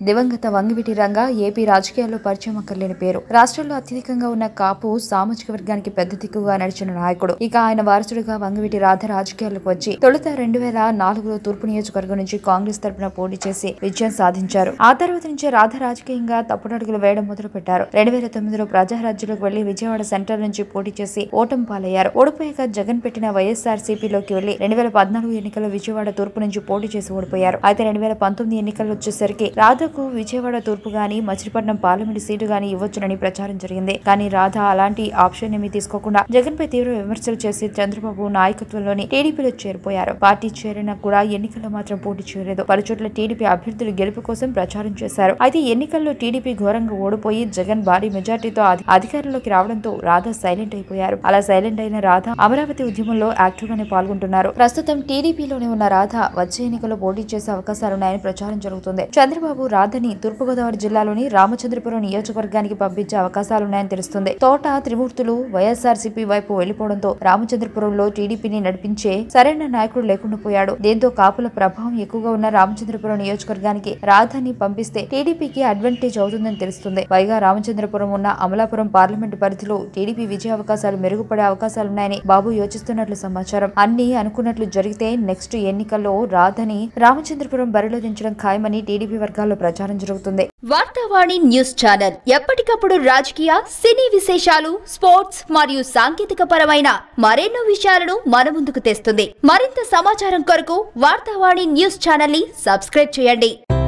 దివంగత వంగివిటి రంగా ఏపీ రాజకీయాల్లో పరిచయం అక్కర్లేని పేరు రాష్ట్రంలో అత్యధికంగా ఉన్న కాపు సామాజిక వర్గానికి పెద్ద దిక్కుగా నడిచిన నాయకుడు ఇక ఆయన వారసుడిగా వంగివిటి రాధ రాజకీయాల్లోకి వచ్చి తొలుత రెండు వేల నాలుగులో తూర్పు నియోజకవర్గం నుంచి కాంగ్రెస్ తరపున పోటీ చేసి విజయం సాధించారు ఆ తర్వాత నుంచి రాధ రాజకీయంగా తప్పుడడుగులు వేయడం మొదలు పెట్టారు రెండు వేల తొమ్మిదిలో ప్రజారాజ్యంలోకి వెళ్లి విజయవాడ సెంట్రల్ నుంచి పోటీ చేసి ఓటమి పాలయ్యారు ఓడిపోయాక జగన్ పెట్టిన వైఎస్ఆర్ సిపిలోకి వెళ్లి రెండు వేల పద్నాలుగు ఎన్నికల్లో విజయవాడ తూర్పు నుంచి పోటీ చేసి ఓడిపోయారు అయితే రెండు వేల పంతొమ్మిది ఎన్నికలు వచ్చేసరికి రాధకు విజయవాడ తూర్పు గాని మచిలీపట్నం పార్లమెంట్ సీటు గాని ఇవ్వొచ్చునని ప్రచారం జరిగింది కానీ రాధ అలాంటి ఆప్షన్ ఏమీ తీసుకోకుండా జగన్ పై తీవ్ర విమర్శలు చేసి చంద్రబాబు నాయకత్వంలోని టీడీపీలో చేరిపోయారు పార్టీ చేరినా కూడా ఎన్నికల్లో మాత్రం పోటీ చేయలేదు పలుచోట్ల టీడీపీ అభ్యర్థులు గెలుపు కోసం ప్రచారం చేశారు అయితే ఎన్నికల్లో టీడీపీ ఘోరంగా ఓడిపోయి జగన్ భారీ మెజార్టీతో అధి- అధికారంలోకి రావడంతో రాధ సైలెంట్ అయిపోయారు అలా సైలెంట్ అయిన రాధ అమరావతి ఉద్యమంలో యాక్టివ్ గానే పాల్గొంటున్నారు ప్రస్తుతం టీడీపీలోనే ఉన్న రాధ వచ్చే ఎన్నికల్లో పోటీ చేసే అవకాశాలున్నాయని ప్రచారం జరుగుతుంది చంద్రబాబు రాధని తూర్పుగోదావరి జిల్లాలోని రామచంద్రపురం నియోజకవర్గానికి పంపించే అవకాశాలున్నాయని తెలుస్తుంది తోట త్రిమూర్తులు వైఎస్ఆర్సీపీ వైపు వెళ్లిపోవడంతో రామచంద్రపురంలో టీడీపీని నడిపించే సరైన నాయకుడు లేకుండా పోయాడు దీంతో కాపుల ప్రభావం ఎక్కువగా ఉన్న రామచంద్రపురం నియోజకవర్గానికి రాధాని పంపిస్తే టీడీపీకి అడ్వాంటేజ్ అవుతుందని తెలుస్తుంది పైగా రామచంద్రపురం ఉన్న అమలాపురం పార్లమెంటు పరిధిలో టీడీపీ విజయ అవకాశాలు మెరుగుపడే అవకాశాలున్నాయని బాబు యోచిస్తున్నట్లు సమాచారం అన్ని అనుకున్నట్లు జరిగితే నెక్స్ట్ ఎన్నికల్లో రాధని రామచంద్రపురం బరిలో దించడం ఖాయమని టీడీపీ వర్గాల్లో ప్రచారం జరుగుతుంది వార్తావాణి న్యూస్ ఛానల్ ఎప్పటికప్పుడు రాజకీయ సినీ విశేషాలు స్పోర్ట్స్ మరియు సాంకేతిక పరమైన మరెన్నో విషయాలను మన ముందుకు తెస్తుంది మరింత సమాచారం కొరకు వార్తావాణి న్యూస్ ఛానల్ ని సబ్స్క్రైబ్ చేయండి